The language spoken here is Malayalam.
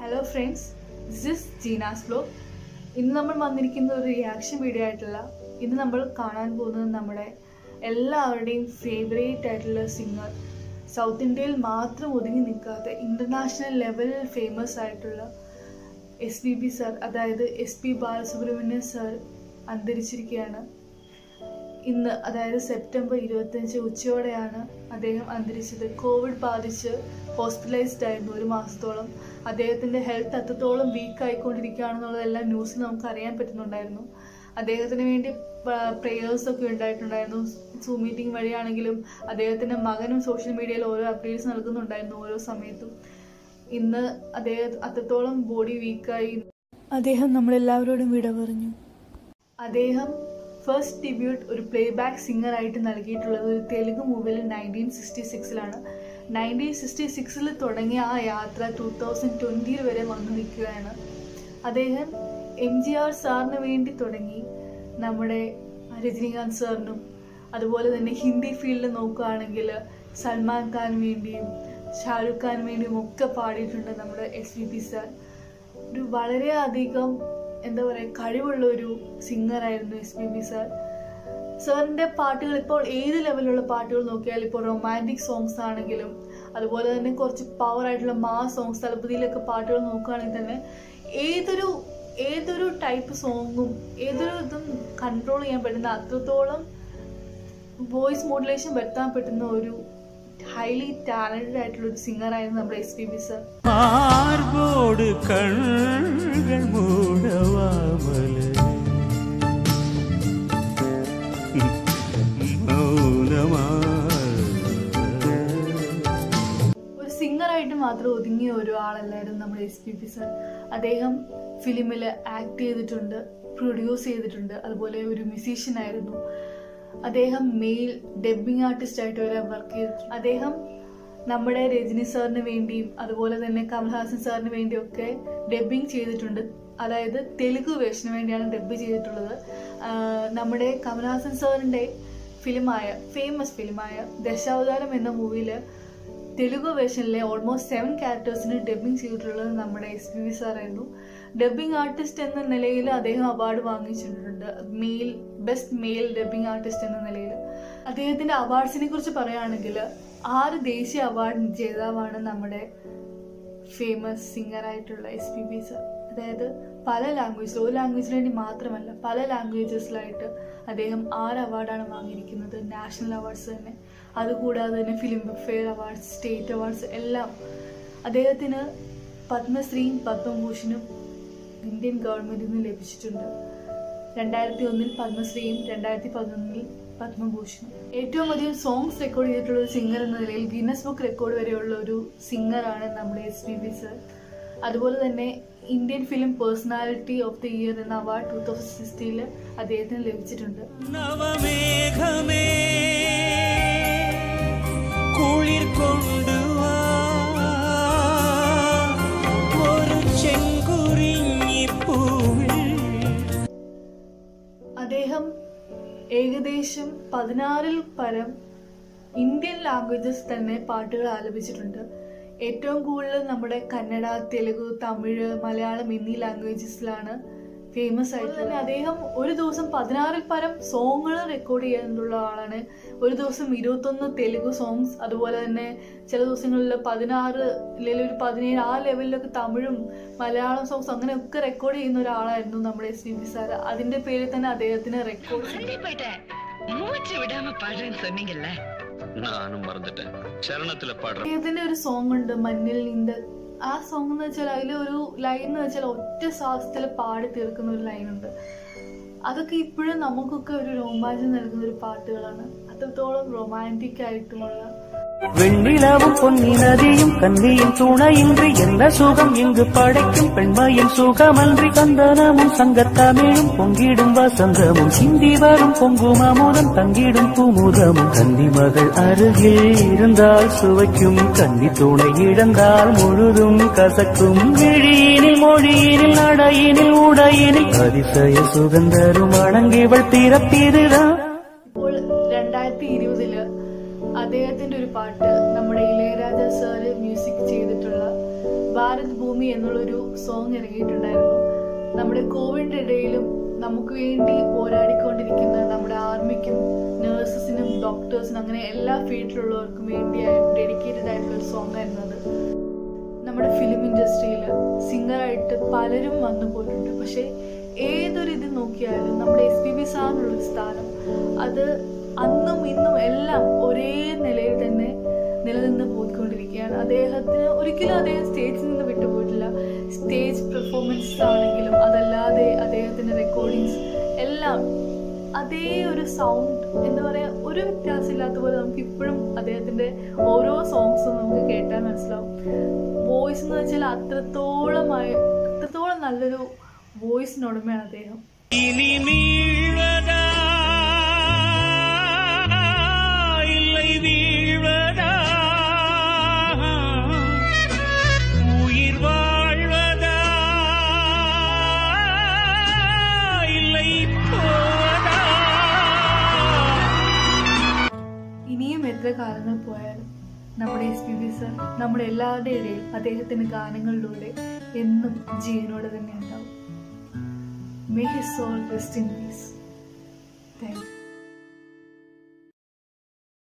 hello friends this is Jeena's blog ഇന്ന് നമ്മൾ വന്നിരിക്കുന്ന ഒരു റിയാക്ഷൻ വീഡിയോ ആയിട്ടല്ല ഇന്ന് നമ്മൾ കാണാൻ പോകുന്നത് നമ്മുടെ എല്ലാവരുടെയും ഫേവറേറ്റ് ആയിട്ടുള്ള സിംഗർ സൗത്ത് ഇന്ത്യയിൽ മാത്രം ഒതുങ്ങി നിൽക്കാതെ ഇൻ്റർനാഷണൽ ലെവലിൽ ഫേമസ് ആയിട്ടുള്ള എസ് പി ബി സാർ അതായത് എസ് പി ബാലസുബ്രഹ്മണ്യൻ സാർ അന്തരിച്ചിരിക്കുകയാണ് ഇന്ന് അതായത് സെപ്റ്റംബർ ഇരുപത്തഞ്ച് ഉച്ചയോടെയാണ് അദ്ദേഹം അന്തരിച്ചത് കോവിഡ് ബാധിച്ച് ഹോസ്പിറ്റലൈസ്ഡ് ആയിരുന്നു ഒരു മാസത്തോളം അദ്ദേഹത്തിൻ്റെ ഹെൽത്ത് അത്രത്തോളം വീക്ക് ആയിക്കൊണ്ടിരിക്കുകയാണെന്നുള്ളതെല്ലാം ന്യൂസിൽ നമുക്ക് അറിയാൻ പറ്റുന്നുണ്ടായിരുന്നു അദ്ദേഹത്തിന് വേണ്ടി പ്രേയേഴ്സ് ഒക്കെ ഉണ്ടായിട്ടുണ്ടായിരുന്നു സൂം മീറ്റിംഗ് വഴിയാണെങ്കിലും അദ്ദേഹത്തിൻ്റെ മകനും സോഷ്യൽ മീഡിയയിൽ ഓരോ അപ്ഡേറ്റ്സ് നൽകുന്നുണ്ടായിരുന്നു ഓരോ സമയത്തും ഇന്ന് അദ്ദേഹം അത്രത്തോളം ബോഡി വീക്കായി അദ്ദേഹം നമ്മളെല്ലാവരോടും വിട പറഞ്ഞു അദ്ദേഹം ഫസ്റ്റ് ഡെബ്യൂട്ട് ഒരു പ്ലേ ബാക്ക് സിംഗർ ആയിട്ട് നൽകിയിട്ടുള്ളത് ഒരു തെലുങ്ക് മൂവിയിൽ നയൻറ്റീൻ സിക്സ്റ്റി സിക്സിലാണ് നയൻറ്റീൻ സിക്സ്റ്റി സിക്സിൽ തുടങ്ങിയ ആ യാത്ര ടൂ തൗസൻഡ് ട്വൻറ്റിയിൽ വരെ വന്നു നിൽക്കുകയാണ് അദ്ദേഹം എം ജി ആർ സാറിന് വേണ്ടി തുടങ്ങി നമ്മുടെ രജനീകാന്ത് സാറിനും അതുപോലെ തന്നെ ഹിന്ദി ഫീൽഡിൽ നോക്കുകയാണെങ്കിൽ സൽമാൻ ഖാൻ വേണ്ടിയും ഷാരൂഖ് ഖാൻ വേണ്ടിയും ഒക്കെ പാടിയിട്ടുണ്ട് നമ്മുടെ എസ് വി പി സാർ ഒരു വളരെയധികം എന്താ പറയുക കഴിവുള്ള ഒരു സിംഗറായിരുന്നു എസ് പി ബി സാർ സാറിൻ്റെ പാട്ടുകൾ ഇപ്പോൾ ഏത് ലെവലിലുള്ള പാട്ടുകൾ നോക്കിയാൽ ഇപ്പോൾ റൊമാൻറ്റിക് സോങ്സ് ആണെങ്കിലും അതുപോലെ തന്നെ കുറച്ച് പവർ ആയിട്ടുള്ള മാ സോങ്സ് തലപ്പതിയിലൊക്കെ പാട്ടുകൾ നോക്കുകയാണെങ്കിൽ തന്നെ ഏതൊരു ഏതൊരു ടൈപ്പ് സോങ്ങും ഏതൊരു ഇതും കൺട്രോൾ ചെയ്യാൻ പറ്റുന്ന അത്രത്തോളം വോയിസ് മോഡുലേഷൻ വരുത്താൻ പറ്റുന്ന ഒരു ഹൈലി ടാലന്റഡ് ആയിട്ടുള്ള ഒരു സിംഗറായിരുന്നു നമ്മുടെ എസ് പി ബി സാർ മാർബോട് കണ്ണുകൾ മൂടവാമല ഒരു സിംഗറായിട്ട് മാത്രം ഒതുങ്ങിയ ഒരു ആളല്ലായിരുന്നു നമ്മുടെ എസ് പി പി സാർ അദ്ദേഹം ഫിലിമിൽ ആക്ട് ചെയ്തിട്ടുണ്ട് പ്രൊഡ്യൂസ് ചെയ്തിട്ടുണ്ട് അതുപോലെ ഒരു മ്യൂസീഷ്യൻ ആയിരുന്നു അദ്ദേഹം മെയിൽ ഡബ്ബിംഗ് ആർട്ടിസ്റ്റ് ആയിട്ട് വരെ വർക്ക് ചെയ്തിട്ടുണ്ട് അദ്ദേഹം നമ്മുടെ രജനി സാറിന് വേണ്ടിയും അതുപോലെ തന്നെ കമൽഹാസൻ സാറിന് വേണ്ടിയൊക്കെ ഡബ്ബിംഗ് ചെയ്തിട്ടുണ്ട് അതായത് തെലുഗു വേഷന് വേണ്ടിയാണ് ഡബ്ബ് ചെയ്തിട്ടുള്ളത് ആഹ് നമ്മുടെ കമൽഹാസൻ സാറിൻ്റെ ഫിലിമായ ഫേമസ് ഫിലിമായ ദശാവതാരം എന്ന മൂവിയിൽ തെലുഗു വേർഷനിലെ ഓൾമോസ്റ്റ് സെവൻ ക്യാരക്ടേഴ്സിന് ഡബ്ബിംഗ് ചെയ്തിട്ടുള്ളത് നമ്മുടെ എസ് പി വി സാറായിരുന്നു ഡബ്ബിംഗ് ആർട്ടിസ്റ്റ് എന്ന നിലയിൽ അദ്ദേഹം അവാർഡ് വാങ്ങിച്ചിട്ടുണ്ട് male best male dubbing artist എന്ന നിലയിൽ അദ്ദേഹത്തിൻ്റെ അവാർഡ്സിനെ കുറിച്ച് പറയുകയാണെങ്കിൽ ആറ് ദേശീയ അവാർഡ് ജേതാവാണ് നമ്മുടെ ഫേമസ് സിംഗറായിട്ടുള്ള എസ് പി ബി സർ അതായത് പല ലാംഗ്വേജിൽ ഒരു ലാംഗ്വേജിന് വേണ്ടി മാത്രമല്ല പല ലാംഗ്വേജസിലായിട്ട് അദ്ദേഹം ആറ് അവാർഡാണ് വാങ്ങിയിരിക്കുന്നത് നാഷണൽ അവാർഡ്സ് തന്നെ അതുകൂടാതെ തന്നെ film fare awards state awards എല്ലാം അദ്ദേഹത്തിന് പത്മശ്രീയും പത്മഭൂഷണും ഇന്ത്യൻ ഗവൺമെൻറ്റിൽ നിന്ന് ലഭിച്ചിട്ടുണ്ട് രണ്ടായിരത്തി ഒന്നിൽ പത്മശ്രീയും രണ്ടായിരത്തി പതിനൊന്നിൽ പത്മഭൂഷണും ഏറ്റവും അധികം സോങ്സ് റെക്കോർഡ് ചെയ്തിട്ടുള്ള ഒരു സിംഗർ എന്ന നിലയിൽ ഗിന്നസ് ബുക്ക് റെക്കോർഡ് വരെയുള്ള ഒരു സിംഗറാണ് നമ്മുടെ എസ് പി ബി സർ അതുപോലെ തന്നെ Indian film personality of the year എന്ന അവാർഡ് ടൂ തൗസൻഡ് സിക്സ്റ്റീനിൽ അദ്ദേഹത്തിന് ലഭിച്ചിട്ടുണ്ട് നവമേഘമേ കുളിർ കൊണ്ടുവാ ഒരു ചെങ്കുറിഞ്ഞിപ്പൂവിൽ അദ്ദേഹം ഏകദേശം പതിനാറിൽ പരം ഇന്ത്യൻ ലാംഗ്വേജസ് തന്നെ പാട്ടുകൾ ആലപിച്ചിട്ടുണ്ട് ഏറ്റവും കൂടുതൽ നമ്മുടെ കന്നഡ തെലുഗു തമിഴ് മലയാളം എന്നീ ലാംഗ്വേജസിലാണ് ഫേമസ് ആയിട്ടുള്ളത് തന്നെ അദ്ദേഹം ഒരു ദിവസം പതിനാറിൽ പരം സോങ്ങുകൾ റെക്കോർഡ് ചെയ്യാനുള്ള ആളാണ് ഒരു ദിവസം ഇരുപത്തൊന്ന് തെലുഗു സോങ്സ് അതുപോലെ തന്നെ ചില ദിവസങ്ങളിൽ പതിനാറ് അല്ലെങ്കിൽ ഒരു പതിനേഴ് ആ ലെവലിലൊക്കെ തമിഴും മലയാളം സോങ്സ് അങ്ങനെയൊക്കെ റെക്കോർഡ് ചെയ്യുന്ന ഒരാളായിരുന്നു നമ്മുടെ എസ് പി സാർ അതിന്റെ പേരിൽ തന്നെ അദ്ദേഹത്തിന് റെക്കോർഡ് மறந்தே போயிட்டேன் மூச்சு விடாம பாடுறேன்னு சொன்னீங்கல்ல நானும் மறந்துட்டேன் சரணத்துல பாடுற അദ്ദേഹത്തിന്റെ ഒരു സോങ് ഉണ്ട് മഞ്ഞിൽ നീന്ത ആ സോങ് എന്ന് വെച്ചാൽ അതിൽ ഒരു ലൈൻ എന്ന് വെച്ചാൽ ഒറ്റ ശ്വാസത്തിൽ പാടി തീർക്കുന്ന ഒരു ലൈൻ ഉണ്ട് അതൊക്കെ ഇപ്പോഴും നമുക്കൊക്കെ ഒരു രോമാഞ്ചം നൽകുന്ന ഒരു പാട്ടുകളാണ് അത്രത്തോളം റൊമാൻറ്റിക് ആയിട്ടുമുള്ള வெண்ணிலவும் பொன்னி நதியும் கன்னியின் துணையின்றி என்ன சுகம் இங்கு படைக்கும் பெண்மையின் சுகமன்றி கந்தனமும் சங்கத்தமிழும் பொங்கிடும் வசந்தமும் சிந்தி வரும் பொங்கும் அமுதம் தங்கிடும் குமுதமும் கன்னி மகள் அருகில் இருந்தால் சுவைக்கும் கன்னி துணை இழந்தால் முழுதும் கசக்கும் விழியினில் மொழியினில் நடையினில் உடையினில் அதிசய சுகந்தரும் அணங்கிவள் பிறப்பிதுதான் ഇപ്പോൾ രണ്ടായിരത്തി ഇരുപതില് അദ്ദേഹത്തിന്റെ ഒരു പാട്ട് നമ്മുടെ ഇളയരാജ സാറ് മ്യൂസിക് ചെയ്തിട്ടുള്ള ഭാരത് ഭൂമി എന്നുള്ളൊരു സോങ് ഇറങ്ങിയിട്ടുണ്ടായിരുന്നു നമ്മുടെ കോവിഡിൻ്റെ ഇടയിലും നമുക്ക് വേണ്ടി പോരാടിക്കൊണ്ടിരിക്കുന്ന നമ്മുടെ ആർമിക്കും നേഴ്സസിനും ഡോക്ടേഴ്സിനും അങ്ങനെ എല്ലാ ഫീൽഡിലുള്ളവർക്കും വേണ്ടിയായി ഡെഡിക്കേറ്റഡ് ആയിട്ടുള്ള ഒരു സോങ് ആയിരുന്നു അത് നമ്മുടെ ഫിലിം ഇൻഡസ്ട്രിയിൽ സിംഗറായിട്ട് പലരും വന്നു പോയിട്ടുണ്ട് പക്ഷേ ഏതൊരു ഇത് നോക്കിയാലും നമ്മുടെ എസ് പി ബി സാറിനുള്ളൊരു സ്ഥാനം അത് അന്നും ഇന്നും എല്ലാം ഒരേ നിലയിൽ തന്നെ നിലനിന്ന് പോയിക്കൊണ്ടിരിക്കുകയാണ് അദ്ദേഹത്തിന് ഒരിക്കലും അദ്ദേഹം സ്റ്റേജിൽ നിന്ന് വിട്ടുപോയിട്ടില്ല സ്റ്റേജ് പെർഫോമൻസ് ആണെങ്കിലും അതല്ലാതെ അദ്ദേഹത്തിൻ്റെ റെക്കോർഡിങ്സ് എല്ലാം അതേ ഒരു സൗണ്ട് എന്താ പറയുക ഒരു വ്യത്യാസമില്ലാത്ത പോലെ നമുക്ക് ഇപ്പോഴും അദ്ദേഹത്തിൻ്റെ ഓരോ സോങ്സും നമുക്ക് കേട്ടാൽ മനസ്സിലാവും വോയിസ് എന്ന് വെച്ചാൽ അത്രത്തോളമായി അത്രത്തോളം നല്ലൊരു വോയിസിനുടമയാണ് അദ്ദേഹം ഇനി വീഴ്വതാ இல்லை வீழ்வதா உயிர் வாழ்வதா இல்லை போவதா ഇനിയും എത്ര കാലങ്ങൾ പോയാലും നമ്മുടെ എസ് പി ബി സർ നമ്മുടെ എല്ലാവരുടെയും ഇടയിൽ അദ്ദേഹത്തിൻ്റെ ഗാനങ്ങളിലൂടെ എന്നും ജീവനോടെ തന്നെ ഉണ്ടാവും may his soul rest in peace thank U